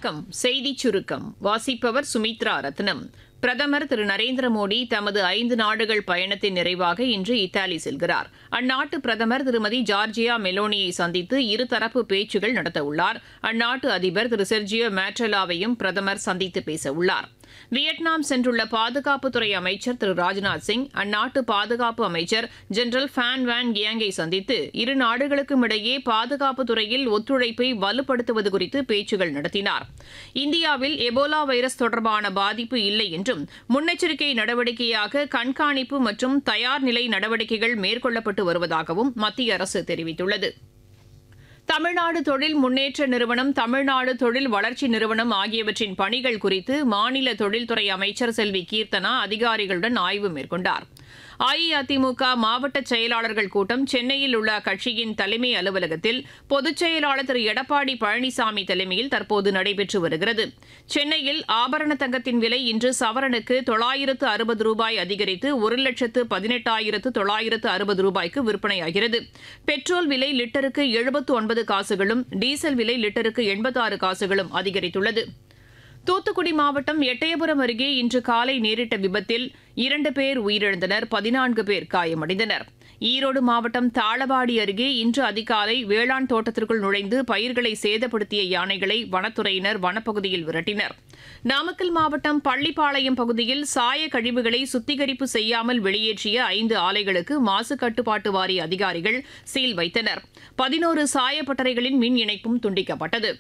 வணக்கம் செய்திச் சுருக்கம் வாசிப்பவர் சுமித்ரா ரத்னம் பிரதமர் திரு நரேந்திர மோடி தமது ஐந்து நாடுகள் பயணத்தின் நிறைவாக இன்று இத்தாலி செல்கிறார் அந்நாட்டு பிரதமர் திருமதி ஜார்ஜியா மெலோனியை சந்தித்து இருதரப்பு பேச்சுகள் நடத்தவுள்ளார் அந்நாட்டு அதிபர் திரு செர்ஜியோ மேட்ரலாவையும் பிரதமர் சந்தித்து பேசவுள்ளார் வியட்நாம் சென்றுள்ள பாதுகாப்புத்துறை அமைச்சர் திரு ராஜ்நாத் சிங் அந்நாட்டு பாதுகாப்பு அமைச்சர் ஜெனரல் ஃபேன் வேன் கியாங்கை சந்தித்து இரு நாடுகளுக்கும் இடையே பாதுகாப்பு துறையில் ஒத்துழைப்பை வலுப்படுத்துவது குறித்து பேச்சுகள் நடத்தினார் இந்தியாவில் எபோலா வைரஸ் தொடர்பான பாதிப்பு இல்லை என்றும் முன்னெச்சரிக்கை நடவடிக்கையாக கண்காணிப்பு மற்றும் தயார் நிலை நடவடிக்கைகள் மேற்கொள்ளப்பட்டு வருவதாகவும் மத்திய அரசு தெரிவித்துள்ளது தமிழ்நாடு தொழில் முன்னேற்ற நிறுவனம் தமிழ்நாடு தொழில் வளர்ச்சி நிறுவனம் ஆகியவற்றின் பணிகள் குறித்து மாநில தொழில்துறை அமைச்சர் செல்வி கீர்த்தனா அதிகாரிகளுடன் ஆய்வு மேற்கொண்டார் அஇஅதிமுக மாவட்ட செயலாளர்கள் கூட்டம் சென்னையில் உள்ள அக்கட்சியின் தலைமை அலுவலகத்தில் பொதுச் செயலாளர் திரு எடப்பாடி பழனிசாமி தலைமையில் தற்போது நடைபெற்று வருகிறது சென்னையில் ஆபரண தங்கத்தின் விலை இன்று சவரனுக்கு தொள்ளாயிரத்து அறுபது ரூபாய் அதிகரித்து ஒரு லட்சத்து பதினெட்டாயிரத்து தொள்ளாயிரத்து அறுபது ரூபாய்க்கு விற்பனையாகிறது பெட்ரோல் விலை லிட்டருக்கு எழுபத்து ஒன்பது காசுகளும் டீசல் விலை லிட்டருக்கு எண்பத்தாறு காசுகளும் அதிகரித்துள்ளது தூத்துக்குடி மாவட்டம் எட்டயபுரம் அருகே இன்று காலை நேரிட்ட விபத்தில் இரண்டு பேர் உயிரிழந்தனர் பதினான்கு பேர் காயமடைந்தனர் ஈரோடு மாவட்டம் தாளவாடி அருகே இன்று அதிகாலை வேளாண் தோட்டத்திற்குள் நுழைந்து பயிர்களை சேதப்படுத்திய யானைகளை வனத்துறையினர் வனப்பகுதியில் விரட்டினர் நாமக்கல் மாவட்டம் பள்ளிப்பாளையம் பகுதியில் சாய கழிவுகளை சுத்திகரிப்பு செய்யாமல் வெளியேற்றிய ஐந்து ஆலைகளுக்கு மாசு கட்டுப்பாட்டு வாரிய அதிகாரிகள் சீல் வைத்தனர் பதினோரு சாயப்பட்டறைகளின் மின் இணைப்பும் துண்டிக்கப்பட்டது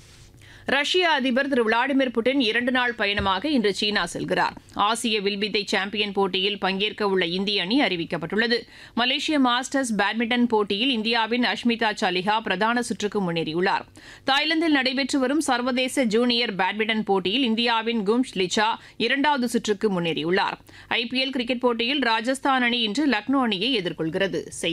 ரஷ்ய அதிபர் திரு விளாடிமிர் புட்டின் இரண்டு நாள் பயணமாக இன்று சீனா செல்கிறார் ஆசிய வில்வித்தை சாம்பியன் போட்டியில் பங்கேற்க உள்ள இந்திய அணி அறிவிக்கப்பட்டுள்ளது மலேசிய மாஸ்டர்ஸ் பேட்மிண்டன் போட்டியில் இந்தியாவின் அஷ்மிதா சாலிஹா பிரதான சுற்றுக்கு முன்னேறியுள்ளார் தாய்லாந்தில் நடைபெற்று வரும் சர்வதேச ஜூனியர் பேட்மிண்டன் போட்டியில் இந்தியாவின் கும்ஷ் லிச்சா இரண்டாவது சுற்றுக்கு முன்னேறியுள்ளார் ஐபிஎல் கிரிக்கெட் போட்டியில் ராஜஸ்தான் அணி இன்று லக்னோ அணியை எதிர்கொள்கிறது